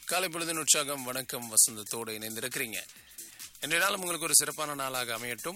காலை பொழுதின் உற்சாகம் வணக்கம் வசந்தத்தோடு இணைந்திருக்கிறீங்க இன்றைய நாள் உங்களுக்கு ஒரு சிறப்பான நாளாக அமையட்டும்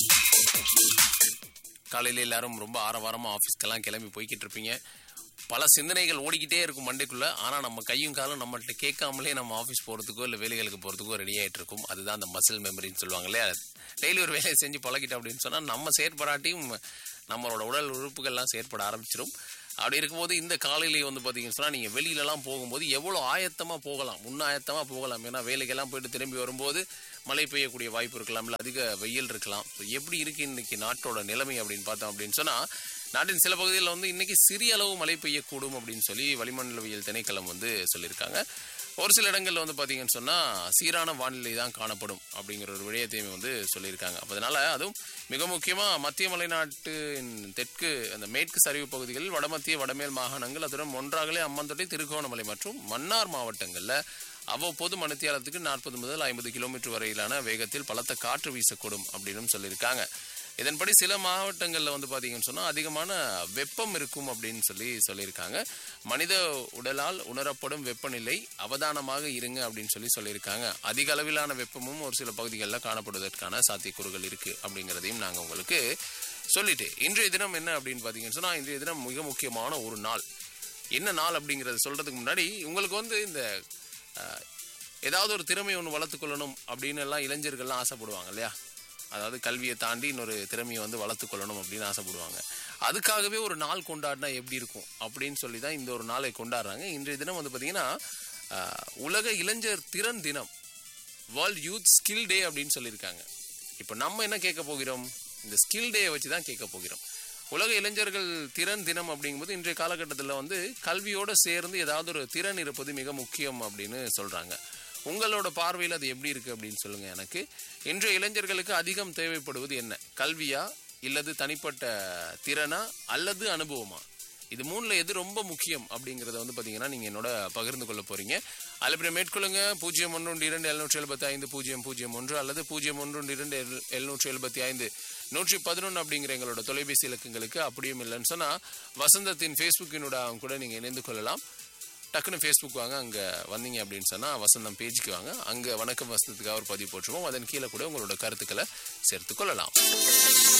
காலையில எல்லாரும் ரொம்ப ஆரவாரமா ஆஃபீஸ்க்கெல்லாம் கிளம்பி போய்கிட்டு இருப்பீங்க பல சிந்தனைகள் ஓடிக்கிட்டே இருக்கும் மண்டைக்குள்ள ஆனா நம்ம கையும் காலும் நம்மள்ட்ட கேட்காமலே நம்ம ஆஃபீஸ் போறதுக்கோ இல்லை வேலைகளுக்கு போறதுக்கோ ரெடி ஆயிட்டு இருக்கும் அதுதான் அந்த மசில் மெமரின்னு சொல்லுவாங்க இல்லையா டெய்லி ஒரு வேலையை செஞ்சு பழகிட்டோம் அப்படின்னு சொன்னா நம்ம செயற்படாட்டியும் நம்மளோட உடல் உறுப்புகள்லாம் செயற்பட ஆரம்பிச்சிடும் அப்படி இருக்கும்போது இந்த காலையிலேயே வந்து பார்த்தீங்கன்னு சொன்னால் நீங்கள் வெளியிலலாம் போகும்போது எவ்வளோ ஆயத்தமாக போகலாம் முன்ன ஆயத்தமாக போகலாம் ஏன்னா வேலைக்கெல்லாம் போயிட்டு திரும்பி வரும்போது மழை பெய்யக்கூடிய வாய்ப்பு இருக்கலாம் இல்லை அதிக வெயில் இருக்கலாம் So, எப்படி இருக்கு இன்னைக்கு நாட்டோட நிலைமை அப்படின்னு பார்த்தோம் அப்படின்னு சொன்னால் நாட்டின் சில பகுதிகளில் வந்து இன்னைக்கு சிறிய அளவு மழை பெய்யக்கூடும் அப்படின்னு சொல்லி வளிமண்டலவியல் திணைக்களம் வந்து சொல்லியிருக்காங்க ஒரு சில இடங்கள்ல வந்து பார்த்தீங்கன்னு சொன்னால் சீரான வானிலை தான் காணப்படும் அப்படிங்கிற ஒரு விடயத்தையும் வந்து சொல்லியிருக்காங்க அப்ப அதனால அதுவும் மிக முக்கியமாக மத்திய மலைநாட்டின் தெற்கு அந்த மேற்கு சரிவு பகுதிகளில் வடமத்திய வடமேல் மாகாணங்கள் அதுடன் ஒன்றாகலே அம்மந்தொட்டை திருகோணமலை மற்றும் மன்னார் மாவட்டங்களில் அவ்வப்போது மணித்தியாலத்துக்கு நாற்பது முதல் ஐம்பது கிலோமீட்டர் வரையிலான வேகத்தில் பலத்த காற்று வீசக்கூடும் அப்படின்னு சொல்லியிருக்காங்க இதன்படி சில மாவட்டங்களில் வந்து பார்த்தீங்கன்னு சொன்னால் அதிகமான வெப்பம் இருக்கும் அப்படின்னு சொல்லி சொல்லியிருக்காங்க மனித உடலால் உணரப்படும் வெப்பநிலை அவதானமாக இருங்க அப்படின்னு சொல்லி சொல்லியிருக்காங்க அதிக அளவிலான வெப்பமும் ஒரு சில பகுதிகளில் காணப்படுவதற்கான சாத்தியக்கூறுகள் இருக்கு அப்படிங்கிறதையும் நாங்கள் உங்களுக்கு சொல்லிட்டு இன்றைய தினம் என்ன அப்படின்னு பார்த்தீங்கன்னு சொன்னால் இன்றைய தினம் மிக முக்கியமான ஒரு நாள் என்ன நாள் அப்படிங்கிறத சொல்றதுக்கு முன்னாடி உங்களுக்கு வந்து இந்த அஹ், ஏதாவது ஒரு திறமை ஒன்று வளர்த்துக்கொள்ளணும் அப்படின்னு எல்லாம் இளைஞர்கள்லாம் ஆசைப்படுவாங்க இல்லையா அதாவது கல்வியை தாண்டி இன்னொரு திறமையை வந்து வளர்த்துக்கொள்ளணும் அப்படின்னு ஆசைப்படுவாங்க அதுக்காகவே ஒரு நாள் கொண்டாடினா எப்படி இருக்கும் அப்படின்னு சொல்லி தான் இந்த ஒரு நாளை கொண்டாடுறாங்க இன்றைய தினம் வந்து பார்த்தீங்கன்னா அஹ், உலக இளைஞர் திறன் தினம் வேர்ல்ட் யூத் ஸ்கில் டே அப்படின்னு சொல்லியிருக்காங்க இப்போ நம்ம என்ன கேட்க போகிறோம் இந்த ஸ்கில் டேயை வச்சு தான் கேட்க போகிறோம் உலக இளைஞர்கள் திறன் தினம் அப்படிங்கும்போது இன்றைய காலகட்டத்தில் வந்து கல்வியோடு சேர்ந்து ஏதாவது ஒரு திறன் இருப்பது மிக முக்கியம் அப்படின்னு சொல்கிறாங்க உங்களோட பார்வையில் அது எப்படி இருக்குது அப்படின்னு சொல்லுங்கள் எனக்கு இன்றைய இளைஞர்களுக்கு அதிகம் தேவைப்படுவது என்ன கல்வியா இல்லது தனிப்பட்ட திறனா அல்லது அனுபவமா இது மூணுல எது ரொம்ப முக்கியம் அப்படிங்கறத வந்து பாத்தீங்கன்னா நீங்க என்னோட பகிர்ந்து கொள்ள போறீங்க அல்லது மேற்கொள்ளுங்க பூஜ்ஜியம் ஒன்று இரண்டு எழுநூற்றி எழுபத்தி ஐந்து பூஜ்ஜியம் பூஜ்ஜியம் ஒன்று அல்லது பூஜ்ஜியம் ஒன்று இரண்டு எழுநூற்றி எழுபத்தி ஐந்து நூற்றி பதினொன்று அப்படிங்கிற எங்களோட தொலைபேசி இலக்கங்களுக்கு அப்படியும் இல்லைன்னு சொன்னா வசந்தத்தின் ஃபேஸ்புக்கினோட கூட நீங்க இணைந்து கொள்ளலாம் டக்குன்னு ஃபேஸ்புக் வாங்க அங்கே வந்தீங்க அப்படின்னு சொன்னால் வசந்தம் பேஜுக்கு வாங்க அங்கே வணக்கம் வசந்தத்துக்காக ஒரு பதிவு போட்டுருவோம் அதன் கீழே கூட உங்களோட கருத்துக்களை சேர்த்து கொள்ளலாம்